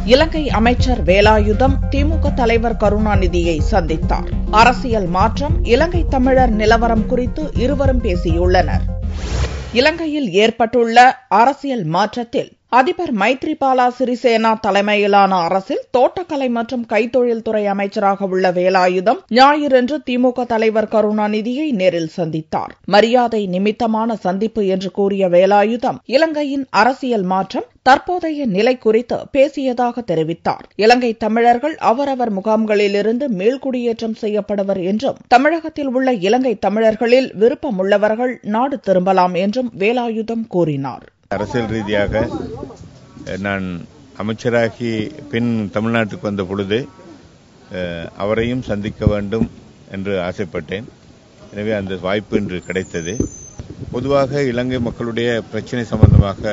இலங்கை அமைச்சர் வேலாயுதம் திமுக தலைவர் கருணாநிதியை சந்தித்தார் அரசியல் மாற்றம் இலங்கை தமிழர் நிலவரம் குறித்து இருவரும் பேசியுள்ளனர் இலங்கையில் ஏற்பட்டுள்ள அரசியல் மாற்றத்தில் அதிபர் மைத்ரிபாலா சிறிசேனா தலைமையிலான அரசில் தோட்டக்கலை மற்றும் கைத்தொழில் துறை அமைச்சராக உள்ள வேலாயுதம் ஞாயிறன்று திமுக தலைவர் கருணாநிதியை நேரில் சந்தித்தார் மரியாதை நிமித்தமான சந்திப்பு என்று கூறிய வேலாயுதம் இலங்கையின் அரசியல் மாற்றம் தற்போதைய நிலை குறித்து பேசியதாக தெரிவித்தார் இலங்கை தமிழர்கள் அவரவர் முகாம்களிலிருந்து மீள்குடியேற்றம் செய்யப்படுவர் என்றும் தமிழகத்தில் உள்ள இலங்கை தமிழர்களில் விருப்பமுள்ளவர்கள் நாடு திரும்பலாம் என்றும் வேலாயுதம் கூறினார் அரசியல் ரீதியாக நான் அமைச்சராகி பின் தமிழ்நாட்டுக்கு வந்த பொழுது அவரையும் சந்திக்க வேண்டும் என்று ஆசைப்பட்டேன் எனவே அந்த வாய்ப்பு இன்று கிடைத்தது பொதுவாக இலங்கை மக்களுடைய பிரச்சனை சம்பந்தமாக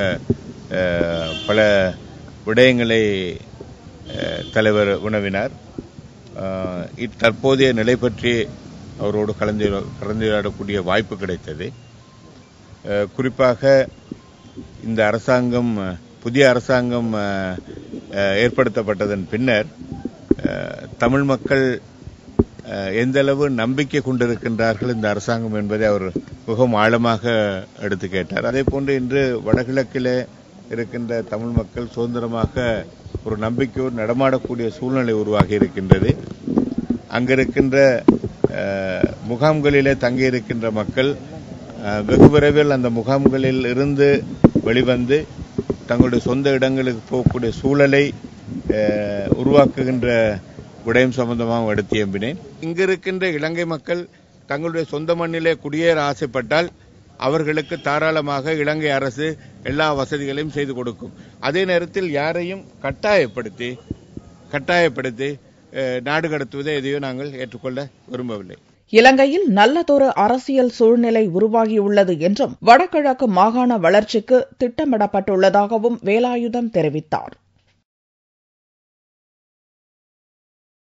பல விடயங்களை தலைவர் உணவினார் தற்போதைய நிலை பற்றி அவரோடு கலந்து கலந்துரையாடக்கூடிய வாய்ப்பு கிடைத்தது குறிப்பாக இந்த அரசாங்கம் புதிய அரசாங்கம் ஏற்படுத்தப்பட்டதன் பின்னர் தமிழ் மக்கள் எந்த அளவு நம்பிக்கை கொண்டிருக்கின்றார்கள் இந்த அரசாங்கம் என்பதை அவர் மிகவும் ஆழமாக எடுத்து கேட்டார் அதே போன்று இன்று வடகிழக்கிலே இருக்கின்ற தமிழ் மக்கள் சுதந்திரமாக ஒரு நம்பிக்கையோடு நடமாடக்கூடிய சூழ்நிலை உருவாகி இருக்கின்றது அங்கிருக்கின்ற முகாம்களிலே தங்கியிருக்கின்ற மக்கள் வெகு விரைவில் அந்த முகாம்களில் இருந்து வெளிவந்து தங்களுடைய சொந்த இடங்களுக்கு போகக்கூடிய சூழலை உருவாக்குகின்ற விடயம் சம்பந்தமாக எடுத்து எம்பினேன் இங்கு இருக்கின்ற இலங்கை மக்கள் தங்களுடைய சொந்த மண்ணிலே குடியேற ஆசைப்பட்டால் அவர்களுக்கு தாராளமாக இலங்கை அரசு எல்லா வசதிகளையும் செய்து கொடுக்கும் அதே நேரத்தில் யாரையும் கட்டாயப்படுத்தி கட்டாயப்படுத்தி நாடு கடத்துவதை எதையும் நாங்கள் ஏற்றுக்கொள்ள விரும்பவில்லை இலங்கையில் நல்லதொரு அரசியல் சூழ்நிலை உருவாகியுள்ளது என்றும் வடகிழக்கு மாகாண வளர்ச்சிக்கு திட்டமிடப்பட்டுள்ளதாகவும் வேலாயுதம் தெரிவித்தார்